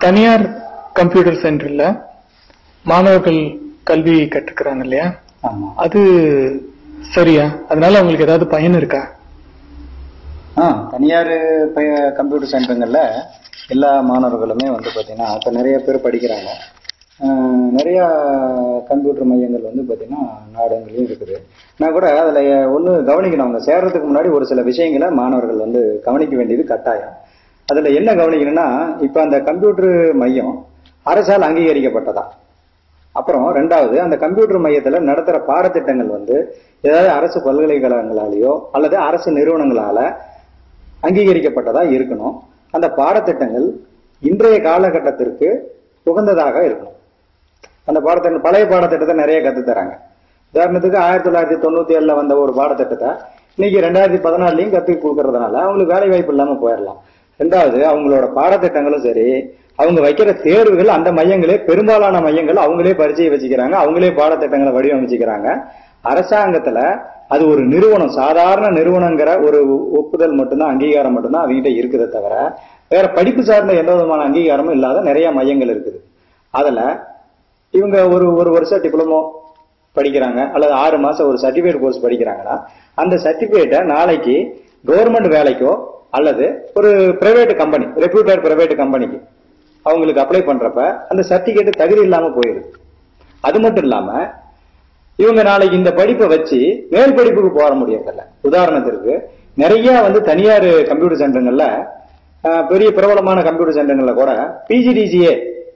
தனியார் கம்ப்யூட்டர் சென்டர்ல மாணவர்கள் கல்வி கற்றுக்கிறாங்க இல்லையா ஆமா அது சரியா அதனால அவங்களுக்கு ஏதாவது பயன் இருக்கா ஆ தனியார் கம்ப்யூட்டர் சென்டருங்கள்ல எல்லா மாணவர்களுமே வந்து பார்த்தீங்கன்னா இப்போ நிறைய பேர் படிக்கிறாங்க ஆ, நிறைய கம்ப்யூட்டர் மையங்கள் வந்து பார்த்தீங்கன்னா நாடுங்களையும் இருக்குது நான் கூட அதில் ஒன்று கவனிக்கணும் அவங்க சேர்றதுக்கு முன்னாடி ஒரு சில விஷயங்களை மாணவர்கள் வந்து கவனிக்க வேண்டியது கட்டாயம் அதில் என்ன கவனிக்கணும்னா இப்போ அந்த கம்ப்யூட்டர் மையம் அரசால் அங்கீகரிக்கப்பட்டதா அப்புறம் ரெண்டாவது அந்த கம்ப்யூட்டர் மையத்துல நடத்துற பாடத்திட்டங்கள் வந்து ஏதாவது அரசு பல்கலைக்கழகங்களாலேயோ அல்லது அரசு நிறுவனங்களால அங்கீகரிக்கப்பட்டதா இருக்கணும் அந்த பாடத்திட்டங்கள் இன்றைய காலகட்டத்திற்கு உகந்ததாக இருக்கணும் அந்த பாடத்திட்டம் பழைய பாடத்திட்டத்தை நிறைய கத்து தராங்க உதாரணத்துக்கு ஆயிரத்தி தொள்ளாயிரத்தி தொண்ணூத்தி ஏழுல வந்த ஒரு பாடத்திட்டத்தை இன்னைக்கு ரெண்டாயிரத்தி பதினாலுலயும் கத்து கொடுக்கறதுனால அவங்களுக்கு வேலை வாய்ப்பு இல்லாம போயிடலாம் ரெண்டாவது அவங்களோட பாடத்திட்டங்களும் சரி அவங்க வைக்கிற தேர்வுகள் அந்த மையங்களே பெரும்பாலான மையங்கள் அவங்களே பரிச்சை வச்சுக்கிறாங்க அவங்களே பாடத்திட்டங்களை வடிவமைச்சுக்கிறாங்க அரசாங்கத்துல அது ஒரு நிறுவனம் சாதாரண நிறுவனங்கிற ஒரு ஒப்புதல் மட்டும்தான் அங்கீகாரம் மட்டும்தான் அவங்ககிட்ட இருக்குதே தவிர வேற படிப்பு சார்ந்த எந்த விதமான அங்கீகாரமும் இல்லாத நிறைய மையங்கள் இருக்குது அதுல இவங்க ஒரு ஒரு வருஷம் டிப்ளமோ படிக்கிறாங்க அல்லது ஆறு மாசம் ஒரு சர்டிபிகேட் கோர்ஸ் படிக்கிறாங்கன்னா அந்த சர்டிபிகேட்டை நாளைக்கு கவர்மெண்ட் வேலைக்கோ அல்லது ஒரு பிரைவேட் கம்பெனி ரெப்யூட்டட் பிரைவேட் கம்பெனிக்கு அவங்களுக்கு அப்ளை பண்றப்ப அந்த சர்டிபிகேட் தகுதி இல்லாம போயிருது அது மட்டும் இல்லாம இவங்க நாளைக்கு இந்த படிப்பை வச்சு மேல் படிப்புக்கு போற முடியறதில்ல உதாரணத்திற்கு நிறைய வந்து தனியார் கம்ப்யூட்டர் சென்டருங்கள்ல அஹ், பெரிய பிரபலமான கம்ப்யூட்டர் சென்டருங்கள்ல கூட பிஜிடிசிஏ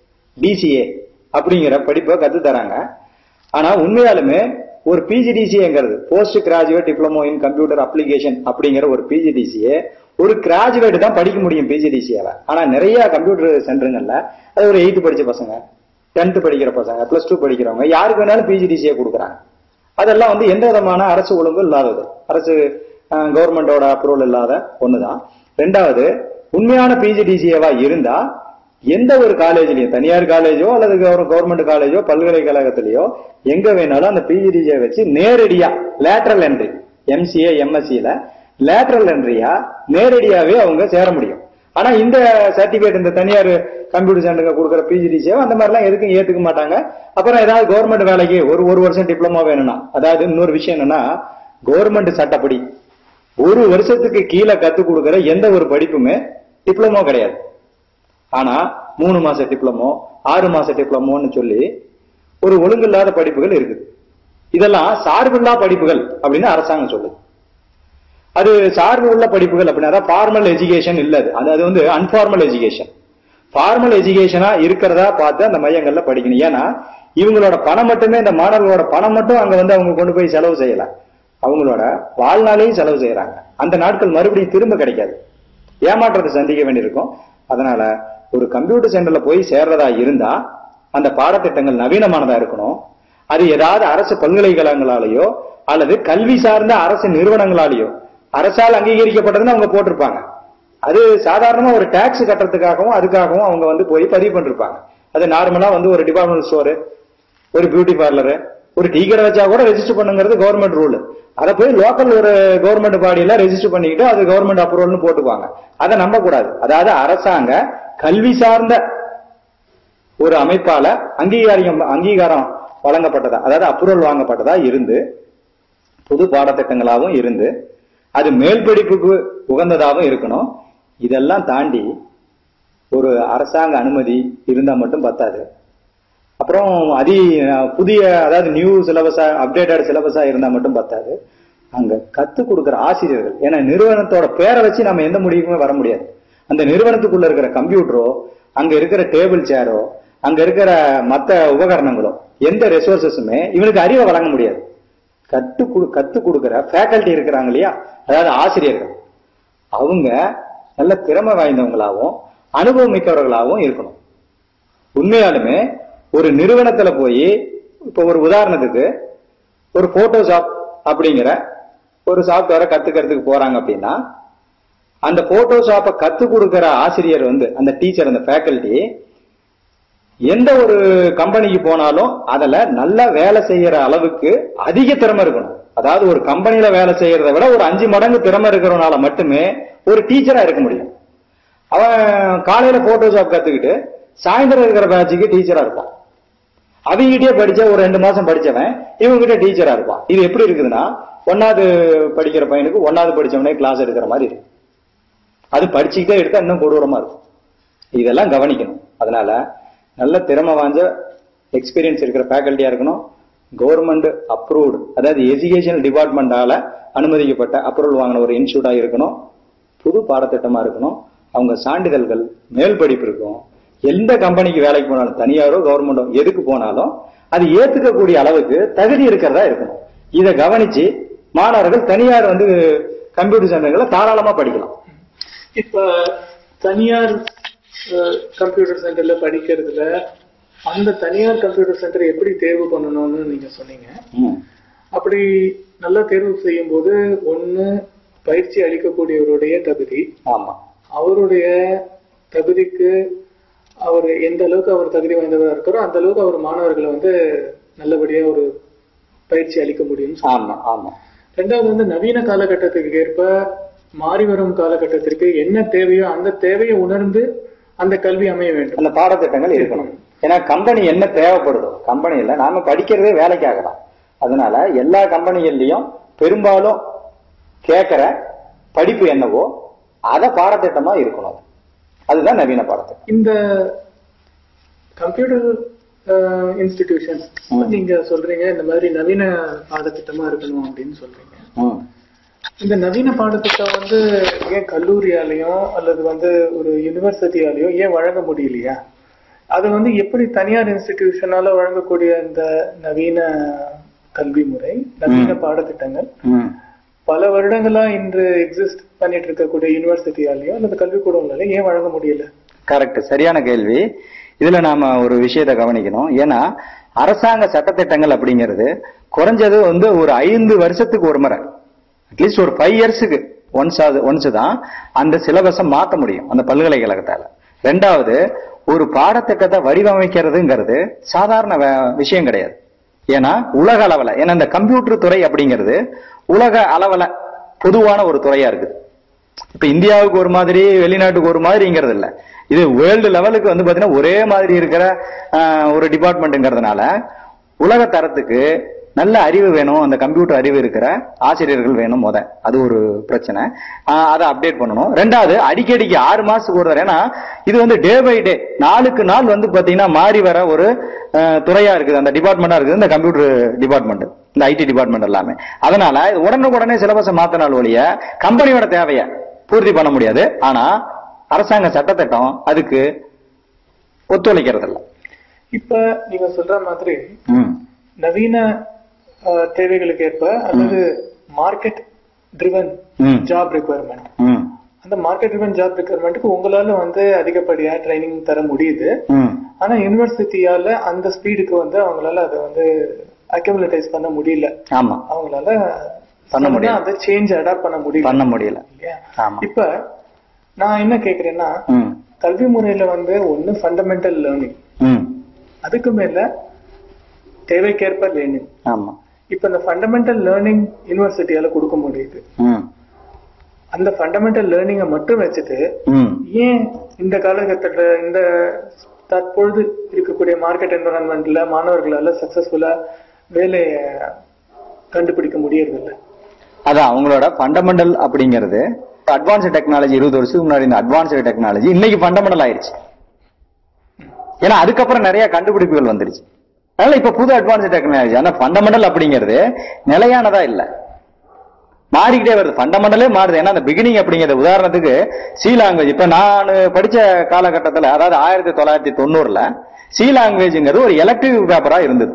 டிசிஏ அப்படிங்கிற படிப்பை கத்து தராங்க ஆனா உண்மையாலுமே ஒரு பிஜிடிசிஏங்கிறது post graduate diploma in computer application அப்படிங்கிற ஒரு பிஜிடிசிஏ ஒரு கிராஜுவேட் தான் படிக்க முடியும் பிஜிடிசிஏல ஆனா நிறைய கம்ப்யூட்டர் சென்டருங்கள்ல அது ஒரு எயித்து படிச்ச பசங்க டென்த் படிக்கிற பசங்க பிளஸ் டூ படிக்கிறவங்க யாருக்கு வேணாலும் பிஜிடிசிஏ கொடுக்குறாங்க அதெல்லாம் வந்து எந்த விதமான அரசு ஒழுங்கும் இல்லாதது அரசு கவர்மெண்டோட அப்ரூவல் இல்லாத ஒண்ணுதான் ரெண்டாவது உண்மையான பிஜிடிசிஏவா இருந்தா எந்த ஒரு காலேஜ்லயும் தனியார் காலேஜோ அல்லது கவர்மெண்ட் காலேஜோ பல்கலைக்கழகத்திலயோ எங்க வேணாலும் அந்த பிஜிடிசிஏ வச்சு நேரடியா லேட்டரல் என்ட்ரி எம்சிஏ எம்எஸ்சியில லேட்டரல் என்ட்ரியா நேரடியாவே அவங்க சேர முடியும் ஆனா இந்த சர்டிபிகேட் இந்த தனியார் கம்ப்யூட்டர் சென்டருங்க கொடுக்குற பிஜிடிசியோ அந்த மாதிரிலாம் எதுக்கும் ஏத்துக்க மாட்டாங்க அப்புறம் ஏதாவது கவர்மெண்ட் வேலைக்கு ஒரு ஒரு வருஷம் டிப்ளமோ வேணும்னா அதாவது இன்னொரு விஷயம் என்னன்னா கவர்மெண்ட் சட்டப்படி ஒரு வருஷத்துக்கு கீழே கத்து கொடுக்கிற எந்த ஒரு படிப்புமே டிப்ளமோ கிடையாது ஆனா மூணு மாச டிப்ளமோ ஆறு மாச டிப்ளமோன்னு சொல்லி ஒரு ஒழுங்கில்லாத படிப்புகள் இருக்குது இதெல்லாம் சார்பில்லா படிப்புகள் அப்படின்னு அரசாங்கம் சொல்லுது அது சார்பு உள்ள படிப்புகள் அப்படின்னா ஃபார்மல் எஜுகேஷன் இல்ல அது அது அது வந்து அன்பார்மல் எஜுகேஷன் ஃபார்மல் எஜுகேஷனா இருக்கிறதா பார்த்து அந்த மையங்கள்ல படிக்கணும் ஏன்னா இவங்களோட பணம் மட்டுமே இந்த மாணவர்களோட பணம் மட்டும் அங்க வந்து அவங்க கொண்டு போய் செலவு செய்யல அவங்களோட வாழ்நாளையும் செலவு செய்யறாங்க அந்த நாட்கள் மறுபடியும் திரும்ப கிடைக்காது ஏமாற்றத்தை சந்திக்க வேண்டியிருக்கும் அதனால ஒரு கம்ப்யூட்டர் சென்டர்ல போய் சேர்றதா இருந்தா அந்த பாடத்திட்டங்கள் நவீனமானதா இருக்கணும் அது ஏதாவது அரசு பல்கலைக்கழகங்களாலேயோ அல்லது கல்வி சார்ந்த அரசு நிறுவனங்களாலேயோ அரசால் அங்கீகரிக்கப்பட்டதுன்னு அவங்க போட்டிருப்பாங்க அது சாதாரணமா ஒரு டாக்ஸ் கட்டுறதுக்காகவும் அதுக்காகவும் அவங்க வந்து போய் பதிவு பண்ணிருப்பாங்க அது நார்மலா வந்து ஒரு டிபார்ட்மெண்ட் ஸ்டோரு ஒரு பியூட்டி பார்லரு ஒரு டீ கடை வச்சா கூட ரெஜிஸ்டர் பண்ணுங்கிறது கவர்மெண்ட் ரூல் அதை போய் லோக்கல் ஒரு கவர்மெண்ட் பாடியில ரெஜிஸ்டர் பண்ணிக்கிட்டு அது கவர்மெண்ட் அப்ரூவல்னு போட்டுக்குவாங்க அதை நம்ப கூடாது அதாவது அரசாங்க கல்வி சார்ந்த ஒரு அமைப்பால அங்கீகாரம் அங்கீகாரம் வழங்கப்பட்டதா அதாவது அப்ரூவல் வாங்கப்பட்டதா இருந்து புது பாடத்திட்டங்களாகவும் இருந்து அது மேல் படிப்புக்கு உகந்ததாகவும் இருக்கணும் இதெல்லாம் தாண்டி ஒரு அரசாங்க அனுமதி இருந்தா மட்டும் பத்தாது அப்புறம் அதி புதிய அதாவது நியூ சிலபஸா அப்டேட்டட் சிலபஸா இருந்தா மட்டும் பத்தாது அங்க கத்து கொடுக்கிற ஆசிரியர்கள் ஏன்னா நிறுவனத்தோட பேரை வச்சு நம்ம எந்த முடிவுக்குமே வர முடியாது அந்த நிறுவனத்துக்குள்ள இருக்கிற கம்ப்யூட்டரோ அங்க இருக்கிற டேபிள் சேரோ அங்க இருக்கிற மத்த உபகரணங்களோ எந்த ரிசோர்சஸுமே இவனுக்கு அறிவை வழங்க முடியாது கத்து கொடு கத்து கொடுக்கிற ஃபேக்கல்டி இருக்கிறாங்க இல்லையா அதாவது ஆசிரியர்கள் அவங்க நல்ல திறமை வாய்ந்தவங்களாகவும் அனுபவம் மிக்கவர்களாகவும் இருக்கணும் உண்மையாலுமே ஒரு நிறுவனத்துல போய் இப்ப ஒரு உதாரணத்துக்கு ஒரு போட்டோஷாப் அப்படிங்கிற ஒரு சாப்ட்வேரை கத்துக்கிறதுக்கு போறாங்க அப்படின்னா அந்த போட்டோஷாப்பை கத்து கொடுக்கிற ஆசிரியர் வந்து அந்த டீச்சர் அந்த ஃபேக்கல்டி எந்த ஒரு கம்பெனிக்கு போனாலும் அதுல நல்லா வேலை செய்யற அளவுக்கு அதிக திறமை இருக்கணும் அதாவது ஒரு கம்பெனில வேலை செய்யறதை விட ஒரு அஞ்சு மடங்கு திறமை இருக்கிறவனால மட்டுமே ஒரு டீச்சரா இருக்க முடியும் அவன் காலையில போட்டோஷாப் கத்துக்கிட்டு சாயந்தரம் இருக்கிற பேட்சுக்கு டீச்சரா இருப்பான் அவங்ககிட்டயே படிச்ச ஒரு ரெண்டு மாசம் படிச்சவன் இவங்ககிட்ட டீச்சரா இருப்பான் இது எப்படி இருக்குதுன்னா ஒன்னாவது படிக்கிற பையனுக்கு ஒன்னாவது படிச்சவனே கிளாஸ் எடுக்கிற மாதிரி இருக்கு அது படிச்சுக்கிட்டே எடுத்தா இன்னும் கொடூரமா இருக்கும் இதெல்லாம் கவனிக்கணும் அதனால நல்ல திறமை வாஞ்ச எக்ஸ்பீரியன்ஸ் இருக்கிற ஃபேக்கல்ட்டியா இருக்கணும் கவர்மெண்ட் அப்ரூவ்டு அதாவது எஜுகேஷன் டிபார்ட்மெண்டால அனுமதிக்கப்பட்ட அப்ரூவல் வாங்கின ஒரு இன்ஸ்டியூட்டா இருக்கணும் புது பாடத்திட்டமா இருக்கணும் அவங்க சான்றிதழ்கள் மேல் படிப்பு இருக்கும் எந்த கம்பெனிக்கு வேலைக்கு போனாலும் தனியாரோ கவர்மெண்டோ எதுக்கு போனாலும் அது ஏத்துக்கக்கூடிய அளவுக்கு தகுதி இருக்கிறதா இருக்கணும் இதை கவனிச்சு மாணவர்கள் தனியார் வந்து கம்ப்யூட்டர் சென்டர்களை தாராளமா படிக்கலாம் இப்ப தனியார் கம்ப்யூட்டர் சென்டர்ல படிக்கிறதுல அந்த தனியார் கம்ப்யூட்டர் சென்டர் எப்படி தேர்வு பண்ணணும்னு நீங்க சொன்னீங்க ம். அப்படி நல்லா தேர்வு செய்யும் போது ஒண்ணு பயிற்சி அளிக்கக்கூடியவருடைய தகுதி ஆமா அவருடைய தகுதிக்கு அவர் எந்த அளவுக்கு அவர் தகுதி வாய்ந்தவரா இருக்கிறோ அந்த அளவுக்கு அவர் மாணவர்களை வந்து நல்லபடியா ஒரு பயிற்சி அளிக்க முடியும் ஆமா ஆமா ரெண்டாவது வந்து நவீன காலகட்டத்துக்கு ஏற்ப மாறி வரும் காலகட்டத்திற்கு என்ன தேவையோ அந்த தேவையை உணர்ந்து அந்த கல்வி அமைய வேண்டும் அந்த பாடத்திட்டங்கள் இருக்கணும் ஏன்னா கம்பெனி என்ன தேவைப்படுதோ கம்பெனியில நாம படிக்கிறதே வேலைக்காக தான் அதனால எல்லா கம்பெனிகள்லயும் பெரும்பாலும் கேட்கிற படிப்பு என்னவோ அத பாடத்திட்டமா இருக்கணும் அதுதான் நவீன பாடத்திட்டம் இந்த கம்ப்யூட்டர் இன்ஸ்டிடியூஷன் நீங்க சொல்றீங்க இந்த மாதிரி நவீன பாடத்திட்டமா இருக்கணும் அப்படின்னு சொல்றீங்க ம். இந்த நவீன பாடத்திட்டம் வந்து ஏன் கல்லூரியாலையும் அல்லது வந்து ஒரு யூனிவர்சிட்டியாலையும் ஏன் வழங்க முடியலையா அது வந்து எப்படி தனியார் இன்ஸ்டிடியூஷனால வழங்கக்கூடிய இந்த நவீன கல்வி முறை நவீன பாடத்திட்டங்கள் ம். பல வருடங்களா இன்று எக்ஸிஸ்ட் பண்ணிட்டு இருக்கக்கூடிய யூனிவர்சிட்டியாலையும் அல்லது கல்விக்கூடங்களாலையும் ஏன் வழங்க முடியல கரெக்ட் சரியான கேள்வி இதுல நாம ஒரு விஷயத்தை கவனிக்கணும் ஏன்னா அரசாங்க சட்டத்திட்டங்கள் அப்படிங்கிறது குறைஞ்சது வந்து ஒரு ஐந்து வருஷத்துக்கு ஒரு முறை அட்லீஸ்ட் ஒரு ஃபைவ் இயர்ஸுக்கு ஒன்ஸ் அது ஒன்ஸ் தான் அந்த சிலபஸை மாத்த முடியும் அந்த பல்கலைக்கழகத்தால ரெண்டாவது ஒரு பாடத்திட்டத்தை வடிவமைக்கிறதுங்கிறது சாதாரண வே- விஷயம் கிடையாது ஏன்னா உலக அளவுல ஏன்னா இந்த கம்ப்யூட்டர் துறை அப்படிங்கிறது உலக அளவுல பொதுவான ஒரு துறையா இருக்குது இப்ப இந்தியாவுக்கு ஒரு மாதிரி வெளிநாட்டுக்கு ஒரு மாதிரிங்கிறது இல்ல இது வேர்ல்டு லெவலுக்கு வந்து பாத்தீங்கன்னா ஒரே மாதிரி இருக்கிற ஆஹ், ஒரு டிபார்ட்மெண்ட்ங்கிறதுனால உலக தரத்துக்கு நல்ல அறிவு வேணும் அந்த கம்ப்யூட்டர் அறிவு இருக்கிற ஆசிரியர்கள் வேணும் முத அது ஒரு பிரச்சனை ஆஹ், அதை அப்டேட் பண்ணணும் ரெண்டாவது அடிக்கடிக்கு ஆறு மாசத்துக்கு ஒரு தடவை ஏன்னா இது வந்து டே பை டே நாளுக்கு நாள் வந்து பாத்தீங்கன்னா மாறி வர ஒரு ஆஹ், துறையா இருக்குது அந்த டிபார்ட்மெண்டா இருக்குது இந்த கம்ப்யூட்டர் டிபார்ட்மெண்ட் இந்த ஐடி டிபார்ட்மெண்ட் எல்லாமே அதனால இது உடனுக்குடனே சிலபஸை மாத்தினால் ஒழிய கம்பெனியோட தேவையை பூர்த்தி பண்ண முடியாது ஆனா அரசாங்க சட்டத்திட்டம் அதுக்கு ஒத்துழைக்கிறது இல்ல இப்ப நீங்க சொல்ற மாதிரி ம். நவீன அஹ், தேவைகளுக்கு ஏற்ப அல்லது மார்க்கெட் ட்ரிவன் ம். ஜாப் ரெக்குவயர்மெண்ட் ம். அந்த மார்க்கெட் ட்ரிவன் ஜாப் ரெக்குவயர்மெண்ட்டுக்கு உங்களால வந்து அதிகப்படியா ட்ரைனிங் தர முடியுது ம். ஆனா யூனிவர்சிட்டியால அந்த ஸ்பீடுக்கு வந்து அவங்களால அதை வந்து அக்யூமுலேட்டைஸ் பண்ண முடியல ஆமா அவங்களால பண்ண sudden ஆ முடியல. அதை சேஞ்ச் அடாப்ட் பண்ண முடியல பண்ண முடியல இல்லையா ஆமா இப்ப நான் என்ன கேக்குறேன்னா ம். கல்வி முறையில வந்து ஒண்ணு ஃபண்டமெண்டல் லேர்னிங் ம். அதுக்கு மேல தேவைக்கேற்ப லேர்னிங் ஆமா இப்ப இந்த ஃபண்டமெண்டல் லேர்னிங் யூனிவர்சிட்டியால கொடுக்க முடியுது ம். அந்த ஃபண்டமெண்டல் லேர்னிங்கை மட்டும் வச்சுட்டு ம். ஏன் இந்த காலகட்டத்துல இந்த தற்பொழுது இருக்கக்கூடிய மார்க்கெட் என்வரன்மெண்ட்ல மாணவர்களால சக்சஸ்ஃபுல்லா வேலையை கண்டுபிடிக்க முடியறதில்ல அதான் அவங்களோட ஃபண்டமெண்டல் அப்படிங்கிறது அட்வான்ஸ்டு டெக்னாலஜி இருபது வருஷத்துக்கு முன்னாடி இந்த அட்வான்ஸ்டு டெக்னாலஜி இன்னைக்கு ஃபண்டமெண்டல் ஆயிருச்சு ஏன்னா அதுக்கப்புறம் நிறைய கண்டுபிடிப்புகள் வந்துருச்சு அதனால இப்ப புது அட்வான்ஸ்டு டெக்னாலஜி ஆனா ஃபண்டமெண்டல் அப்படிங்கிறது நிலையானதா இல்ல மாறிக்கிட்டே வருது ஃபண்டமெண்டலே மாறுது ஏன்னா அந்த பிகினிங் அப்படிங்கிறது உதாரணத்துக்கு சி லாங்குவேஜ் இப்ப நான் படிச்ச காலகட்டத்துல அதாவது ஆயிரத்தி தொள்ளாயிரத்தி தொண்ணூறுல சி லாங்குவேஜ்ங்கிறது ஒரு எலக்டிவ் பேப்பரா இருந்தது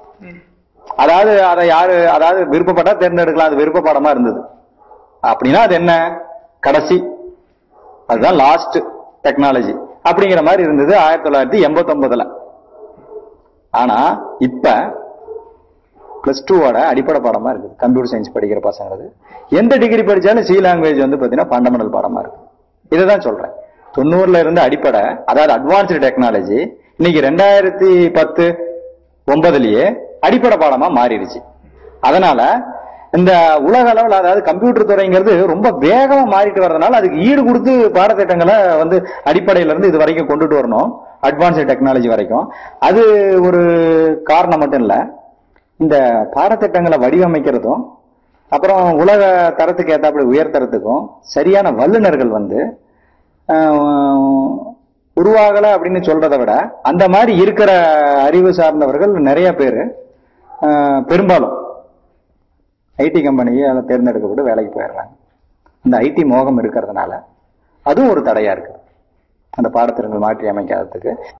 அதாவது அதை யாரு அதாவது விருப்பப்பட்டா தேர்ந்தெடுக்கலாம் அது விருப்ப பாடமா இருந்தது அப்படின்னா அது என்ன கடைசி அதுதான் லாஸ்ட் டெக்னாலஜி அப்படிங்கிற மாதிரி இருந்தது ஆயிரத்தி தொள்ளாயிரத்தி எண்பத்தி ஒன்பதுல ஆனா இப்ப பிளஸ் டூவோட அடிப்படை பாடமா இருக்குது கம்ப்யூட்டர் சயின்ஸ் படிக்கிற பசங்களுக்கு எந்த டிகிரி படிச்சாலும் சி லாங்குவேஜ் வந்து பாத்தீங்கன்னா ஃபண்டமெண்டல் பாடமா இருக்கு இதுதான் சொல்றேன் தொண்ணூறுல இருந்து அடிப்படை அதாவது அட்வான்ஸ்டு டெக்னாலஜி இன்னைக்கு ரெண்டாயிரத்தி பத்து ஒன்பதுலயே அடிப்படை பாடமா மாறிடுச்சு அதனால இந்த உலக அளவில் அதாவது கம்ப்யூட்டர் துறைங்கிறது ரொம்ப வேகமா மாறிட்டு வர்றதுனால அதுக்கு ஈடு கொடுத்து பாடத்திட்டங்களை வந்து அடிப்படையில இருந்து இது வரைக்கும் கொண்டுட்டு வரணும் அட்வான்ஸ்டு டெக்னாலஜி வரைக்கும் அது ஒரு காரணம் மட்டும் இல்ல இந்த பாடத்திட்டங்களை வடிவமைக்கிறதும் அப்புறம் உலக தரத்துக்கு ஏத்தாப்படி உயர்தரத்துக்கும் சரியான வல்லுநர்கள் வந்து ஆஹ், உருவாகல அப்படின்னு சொல்றதை விட அந்த மாதிரி இருக்கிற அறிவு சார்ந்தவர்கள் நிறைய பேர் பெரும்பாலும் ஐடி கம்பெனியை தேர்ந்தெடுக்கப்பட்டு வேலைக்கு போயிடுறாங்க இந்த ஐடி மோகம் இருக்கிறதுனால அதுவும் ஒரு தடையா இருக்கு அந்த பாடத்திட்டங்கள் மாற்றி அமைக்காததுக்கு